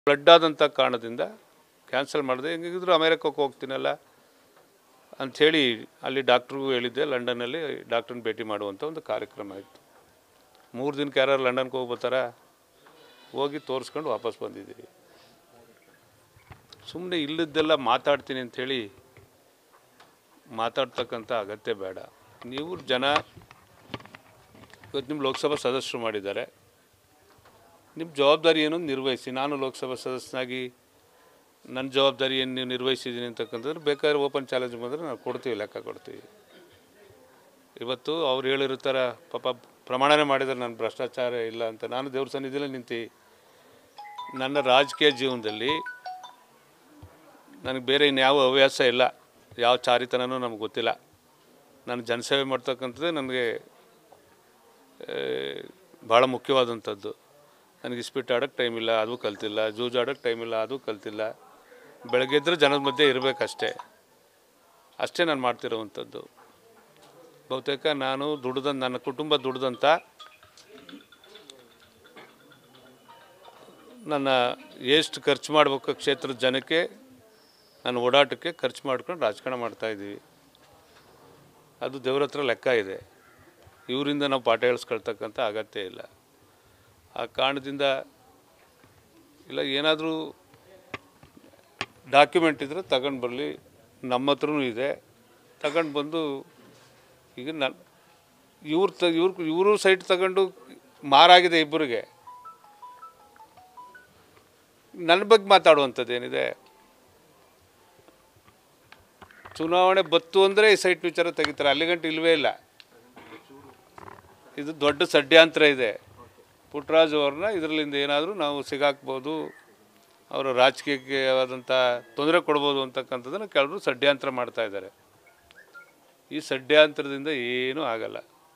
Flood ಆದಂಥ ಕಾರಣದಿಂದ cancel ಮಾಡಿದೆ ಹೆಂಗಿದ್ರು ಅಮೇರಿಕಕ್ಕೆ ಹೋಗ್ತೀನಲ್ಲ ಅಂಥೇಳಿ ಅಲ್ಲಿ ಡಾಕ್ಟ್ರಿಗೂ ಹೇಳಿದ್ದೆ ಲಂಡನ್ನಲ್ಲಿ ಡಾಕ್ಟ್ರನ್ನ ಭೇಟಿ ಮಾಡುವಂಥ ಒಂದು ಕಾರ್ಯಕ್ರಮ ಇತ್ತು ಮೂರು ದಿನಕ್ಕೆ ಯಾರು ಲಂಡನ್ಗೆ ಹೋಗ್ಬೋತಾರ ಹೋಗಿ ತೋರಿಸ್ಕೊಂಡು ವಾಪಸ್ ಬಂದಿದ್ದೀವಿ ಸುಮ್ಮನೆ ಇಲ್ಲದ್ದೆಲ್ಲ ಮಾತಾಡ್ತೀನಿ ಅಂಥೇಳಿ ಮಾತಾಡ್ತಕ್ಕಂಥ ಅಗತ್ಯ ಬೇಡ ನೀವು ಜನ ಇವತ್ತು ನಿಮ್ಮ ಲೋಕಸಭಾ ಸದಸ್ಯರು ಮಾಡಿದ್ದಾರೆ ನಿಮ್ಮ ಜವಾಬ್ದಾರಿ ಏನು ನಿರ್ವಹಿಸಿ ನಾನು ಲೋಕಸಭಾ ಸದಸ್ಯನಾಗಿ ನನ್ನ ಜವಾಬ್ದಾರಿ ಏನು ನೀವು ನಿರ್ವಹಿಸಿದ್ದೀನಿ ಅಂತಕ್ಕಂಥದ್ದು ಬೇಕಾದ್ರೆ ಓಪನ್ ಚಾಲೆಂಜ್ ಬಂದರೆ ನಾವು ಕೊಡ್ತೀವಿ ಲೆಕ್ಕ ಕೊಡ್ತೀವಿ ಇವತ್ತು ಅವ್ರು ಹೇಳಿರೋ ಥರ ಪಾಪ ಪ್ರಮಾಣನೇ ಮಾಡಿದರೆ ನಾನು ಭ್ರಷ್ಟಾಚಾರ ಇಲ್ಲ ಅಂತ ನಾನು ದೇವ್ರ ಸನ್ನಿಧಿಲೇ ನಿಂತು ನನ್ನ ರಾಜಕೀಯ ಜೀವನದಲ್ಲಿ ನನಗೆ ಬೇರೆ ಇನ್ಯಾವ ಹವ್ಯಾಸ ಇಲ್ಲ ಯಾವ ಚಾರಿತನೂ ನಮ್ಗೆ ಗೊತ್ತಿಲ್ಲ ನಾನು ಜನಸೇವೆ ಮಾಡ್ತಕ್ಕಂಥದ್ದೇ ನನಗೆ ಭಾಳ ಮುಖ್ಯವಾದಂಥದ್ದು ನನಗೆ ಇಸ್ಪಿಟ್ ಆಡೋಕ್ಕೆ ಟೈಮ್ ಇಲ್ಲ ಅದು ಕಲ್ತಿಲ್ಲ ಜೂಜ್ ಆಡೋಕ್ಕೆ ಟೈಮ್ ಇಲ್ಲ ಅದು ಕಲ್ತಿಲ್ಲ ಬೆಳಗ್ಗೆ ಎದ್ದರೆ ಜನದ ಮಧ್ಯೆ ಇರಬೇಕಷ್ಟೇ ಅಷ್ಟೇ ನಾನು ಮಾಡ್ತಿರೋವಂಥದ್ದು ಬಹುತೇಕ ನಾನು ದುಡ್ದಂತ ನನ್ನ ಕುಟುಂಬ ದುಡ್ದಂಥ ನನ್ನ ಎಷ್ಟು ಖರ್ಚು ಮಾಡಬೇಕು ಕ್ಷೇತ್ರದ ಜನಕ್ಕೆ ನನ್ನ ಓಡಾಟಕ್ಕೆ ಖರ್ಚು ಮಾಡ್ಕೊಂಡು ರಾಜಕಾರಣ ಮಾಡ್ತಾಯಿದ್ದೀವಿ ಅದು ದೇವ್ರ ಹತ್ರ ಲೆಕ್ಕ ಇದೆ ಇವರಿಂದ ನಾವು ಪಾಠ ಹೇಳಿಸ್ಕೊಳ್ತಕ್ಕಂಥ ಅಗತ್ಯ ಇಲ್ಲ ಆ ಕಾರಣದಿಂದ ಇಲ್ಲ ಏನಾದರೂ ಡಾಕ್ಯುಮೆಂಟ್ ಇದ್ದರೆ ತಗೊಂಡು ಬರಲಿ ನಮ್ಮ ಹತ್ರನೂ ಇದೆ ತಗೊಂಡು ಬಂದು ಈಗ ನನ್ನ ಇವ್ರು ತ ಇವ್ರು ಇವರು ಸೈಟ್ ತಗೊಂಡು ಮಾರಾಗಿದೆ ಇಬ್ಬರಿಗೆ ನನ್ನ ಬಗ್ಗೆ ಮಾತಾಡುವಂಥದ್ದು ಏನಿದೆ ಚುನಾವಣೆ ಬತ್ತು ಅಂದರೆ ಈ ಸೈಟ್ ವಿಚಾರ ತೆಗಿತಾರೆ ಅಲ್ಲಿಗಂಟು ಇಲ್ಲವೇ ಇಲ್ಲ ಇದು ದೊಡ್ಡ ಷಡ್ಯಂತ್ರ ಇದೆ ಪುಟ್ಟರಾಜು ಅವ್ರನ್ನ ಇದರಲ್ಲಿಂದ ಏನಾದರೂ ನಾವು ಸಿಗಾಕ್ಬೋದು ಅವರ ರಾಜಕೀಯಕ್ಕೆ ಆದಂಥ ತೊಂದರೆ ಕೊಡ್ಬೋದು ಅಂತಕ್ಕಂಥದ್ದನ್ನು ಕೆಲವರು ಷಡ್ಯಂತ್ರ ಮಾಡ್ತಾ ಇದ್ದಾರೆ ಈ ಷಡ್ಯಂತ್ರದಿಂದ ಏನೂ ಆಗಲ್ಲ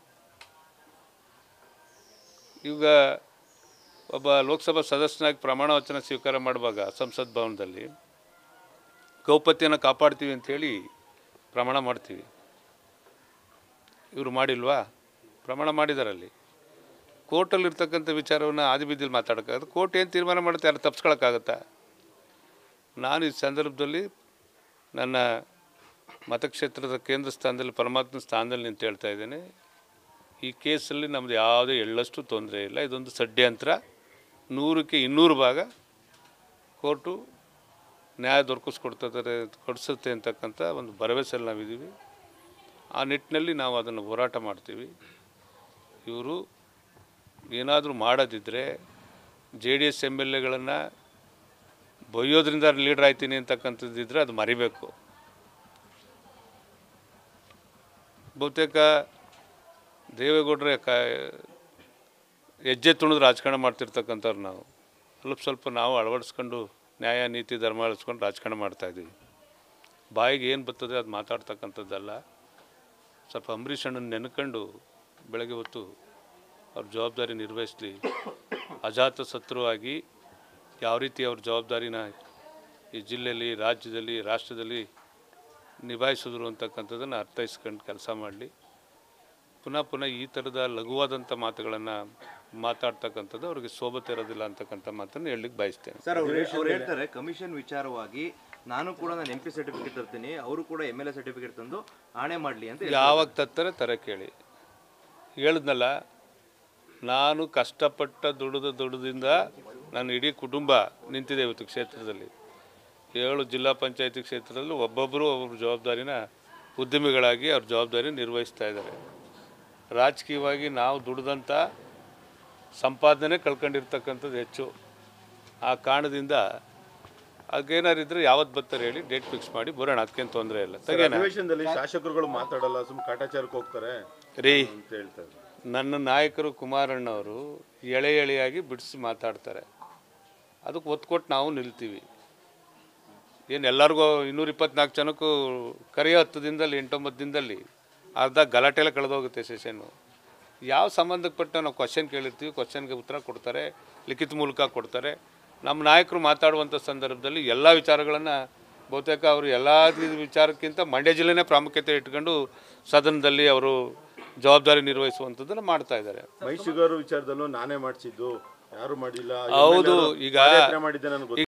ಈಗ ಒಬ್ಬ ಲೋಕಸಭಾ ಸದಸ್ಯನಾಗಿ ಪ್ರಮಾಣ ವಚನ ಸ್ವೀಕಾರ ಮಾಡುವಾಗ ಸಂಸತ್ ಭವನದಲ್ಲಿ ಗೌಪತ್ಯನ ಕಾಪಾಡ್ತೀವಿ ಅಂಥೇಳಿ ಪ್ರಮಾಣ ಮಾಡ್ತೀವಿ ಇವರು ಮಾಡಿಲ್ವಾ ಪ್ರಮಾಣ ಮಾಡಿದಾರಲ್ಲಿ ಕೋರ್ಟಲ್ಲಿ ಇರ್ತಕ್ಕಂಥ ವಿಚಾರವನ್ನು ಆದಿಬೀದಿಲಿ ಮಾತಾಡೋಕ್ಕಾಗತ್ತೆ ಕೋರ್ಟ್ ಏನು ತೀರ್ಮಾನ ಮಾಡುತ್ತೆ ಯಾರು ತಪ್ಸ್ಕೊಳಕ್ಕಾಗತ್ತಾ ನಾನು ಈ ಸಂದರ್ಭದಲ್ಲಿ ನನ್ನ ಮತಕ್ಷೇತ್ರದ ಕೇಂದ್ರ ಸ್ಥಾನದಲ್ಲಿ ಪರಮಾತ್ಮ ಸ್ಥಾನದಲ್ಲಿ ನಿಂತು ಹೇಳ್ತಾ ಇದ್ದೇನೆ ಈ ಕೇಸಲ್ಲಿ ನಮ್ಮದು ಯಾವುದೇ ಎಳ್ಳಷ್ಟು ತೊಂದರೆ ಇಲ್ಲ ಇದೊಂದು ಷಡ್ಯಂತ್ರ ನೂರಕ್ಕೆ ಇನ್ನೂರು ಭಾಗ ಕೋರ್ಟು ನ್ಯಾಯ ದೊರಕಿಸ್ಕೊಡ್ತಾರೆ ಕೊಡಿಸುತ್ತೆ ಅಂತಕ್ಕಂಥ ಒಂದು ಭರವಸೆಯಲ್ಲಿ ನಾವಿದ್ದೀವಿ ಆ ನಿಟ್ಟಿನಲ್ಲಿ ನಾವು ಅದನ್ನು ಹೋರಾಟ ಮಾಡ್ತೀವಿ ಇವರು ಏನಾದರೂ ಮಾಡೋದಿದ್ದರೆ J D S M L ಎಗಳನ್ನು ಬೈಯೋದ್ರಿಂದ ಲೀಡ್ರ್ ಆಯ್ತೀನಿ ಅಂತಕ್ಕಂಥದ್ದಿದ್ರೆ ಅದು ಮರಿಬೇಕು ಬಹುತೇಕ ದೇವೇಗೌಡರ ಕ ಹೆಜ್ಜೆ ತುಣಿದು ರಾಜಕಾರಣ ಮಾಡ್ತಿರ್ತಕ್ಕಂಥವ್ರು ನಾವು ಸ್ವಲ್ಪ ಸ್ವಲ್ಪ ನಾವು ಅಳವಡಿಸ್ಕೊಂಡು ನ್ಯಾಯ ನೀತಿ ಧರ್ಮ ಅಳಿಸ್ಕೊಂಡು ರಾಜಕಾರಣ ಮಾಡ್ತಾಯಿದ್ದೀವಿ ಬಾಯಿಗೆ ಏನು ಬರ್ತದೆ ಅದು ಮಾತಾಡ್ತಕ್ಕಂಥದ್ದಲ್ಲ ಸ್ವಲ್ಪ ಅಂಬರೀಷ್ ಅಣ್ಣನ ನೆನ್ಕೊಂಡು ಬೆಳಗ್ಗೆ ಹೊತ್ತು ಅವ್ರ ಜವಾಬ್ದಾರಿ ನಿರ್ವಹಿಸಲಿ ಅಜಾತ ಶತ್ರುವಾಗಿ ಯಾವ ರೀತಿ ಅವ್ರ ಜವಾಬ್ದಾರಿನ ಈ ಜಿಲ್ಲೆಯಲ್ಲಿ ರಾಜ್ಯದಲ್ಲಿ ರಾಷ್ಟ್ರದಲ್ಲಿ ನಿಭಾಯಿಸಿದ್ರು ಅಂತಕ್ಕಂಥದ್ದನ್ನು ಅರ್ಥೈಸ್ಕೊಂಡು ಕೆಲಸ ಮಾಡಲಿ ಪುನಃ ಪುನಃ ಈ ಥರದ ಲಘುವಾದಂಥ ಮಾತುಗಳನ್ನು ಮಾತಾಡ್ತಕ್ಕಂಥದ್ದು ಅವ್ರಿಗೆ ಸೋಬತ್ತೆ ಇರೋದಿಲ್ಲ ಅಂತಕ್ಕಂಥ ಮಾತನ್ನು ಹೇಳಲಿಕ್ಕೆ ಬಯಸ್ತೇನೆ ಸರ್ ಅವ್ರು ಅವ್ರು ಹೇಳ್ತಾರೆ ಕಮಿಷನ್ ವಿಚಾರವಾಗಿ ನಾನು ಕೂಡ ನಾನು ಎಂ ಪಿ ಸರ್ಟಿಫಿಕೇಟ್ ತರ್ತೀನಿ ಅವರು ಕೂಡ ಎಮ್ ಎಲ್ ಎ ಸರ್ಟಿಫಿಕೇಟ್ ತಂದು ಆಣೆ ಮಾಡಲಿ ಅಂತ ಹೇಳ್ತಾರೆ. ಯಾವಾಗ ತತ್ತಾರೆ ತರ ಕೇಳಿ ಹೇಳಿದ್ನಲ್ಲ ನಾನು ಕಷ್ಟಪಟ್ಟ ದುಡಿದ ದುಡಿದಿಂದ ನನ್ನ ಇಡೀ ಕುಟುಂಬ ನಿಂತಿದೆ ಇವತ್ತು ಕ್ಷೇತ್ರದಲ್ಲಿ ಏಳು ಜಿಲ್ಲಾ ಪಂಚಾಯತಿ ಕ್ಷೇತ್ರದಲ್ಲಿ ಒಬ್ಬೊಬ್ಬರು ಒಬ್ಬೊಬ್ಬರು ಜವಾಬ್ದಾರಿನ ಉದ್ಯಮಿಗಳಾಗಿ ಅವ್ರ ಜವಾಬ್ದಾರಿ ನಿರ್ವಹಿಸ್ತಾ ಇದ್ದಾರೆ ರಾಜಕೀಯವಾಗಿ ನಾವು ದುಡ್ದಂಥ ಸಂಪಾದನೆ ಕಳ್ಕೊಂಡಿರ್ತಕ್ಕಂಥದ್ದು ಹೆಚ್ಚು ಆ ಕಾರಣದಿಂದ ಹಾಗೇನಾರು ಇದ್ರೆ ಯಾವತ್ತು ಬರ್ತಾರೆ ಹೇಳಿ ಡೇಟ್ ಫಿಕ್ಸ್ ಮಾಡಿ ಬರೋಣ ಅದಕ್ಕೇನು ತೊಂದರೆ ಇಲ್ಲ ತೆಗೆಯೋಣ ಅಧಿವೇಶನದಲ್ಲಿ ಶಾಸಕರುಗಳು ಮಾತಾಡಲ್ಲ ಸುಮ್ ಕಾಟಾಚಾರಕ್ಕೆ ಹೋಗ್ತಾರೆ ರೀ ಅಂತ ಹೇಳ್ತಾರೆ ನನ್ನ ನಾಯಕರು ಕುಮಾರಣ್ಣವರು ಎಳೆ ಎಳೆಯಾಗಿ ಬಿಡಿಸಿ ಮಾತಾಡ್ತಾರೆ ಅದಕ್ಕೆ ಒತ್ತು ಕೊಟ್ಟು ನಾವು ನಿಲ್ತೀವಿ ಏನು ಎಲ್ಲರಿಗೂ ಇನ್ನೂರ ಇಪ್ಪತ್ನಾಲ್ಕು ಜನಕ್ಕೂ ಕರೆಯೋ ಹತ್ತು ದಿನದಲ್ಲಿ ಎಂಟೊಂಬತ್ತು ದಿನದಲ್ಲಿ ಅರ್ಧ ಗಲಾಟೆಲ್ಲ ಕಳೆದೋಗುತ್ತೆ ಸೆಷನ್ನು ಯಾವ ಸಂಬಂಧಪಟ್ಟ ನಾವು ಕ್ವಶನ್ ಕೇಳಿರ್ತೀವಿ ಕ್ವಶನ್ಗೆ ಉತ್ತರ ಕೊಡ್ತಾರೆ ಲಿಖಿತ ಮೂಲಕ ಕೊಡ್ತಾರೆ ನಮ್ಮ ನಾಯಕರು ಮಾತಾಡುವಂಥ ಸಂದರ್ಭದಲ್ಲಿ ಎಲ್ಲ ವಿಚಾರಗಳನ್ನು ಬಹುತೇಕ ಅವರು ಎಲ್ಲ ವಿಚಾರಕ್ಕಿಂತ ಮಂಡ್ಯ ಜಿಲ್ಲೆನೇ ಪ್ರಾಮುಖ್ಯತೆ ಇಟ್ಕೊಂಡು ಸದನದಲ್ಲಿ ಅವರು ಜವಾಬ್ದಾರಿ ನಿರ್ವಹಿಸುವಂಥದ್ದನ್ನು ಮಾಡ್ತಾ ಇದ್ದಾರೆ ಮೈ ಶುಗರ್ ವಿಚಾರದಲ್ಲೂ ನಾನೇ ಮಾಡಿಸಿದ್ದು ಯಾರು ಮಾಡಿಲ್ಲ ಹೌದು, ಈಗ- ಮಾಡಿದ್ದೆ ನನಗೆ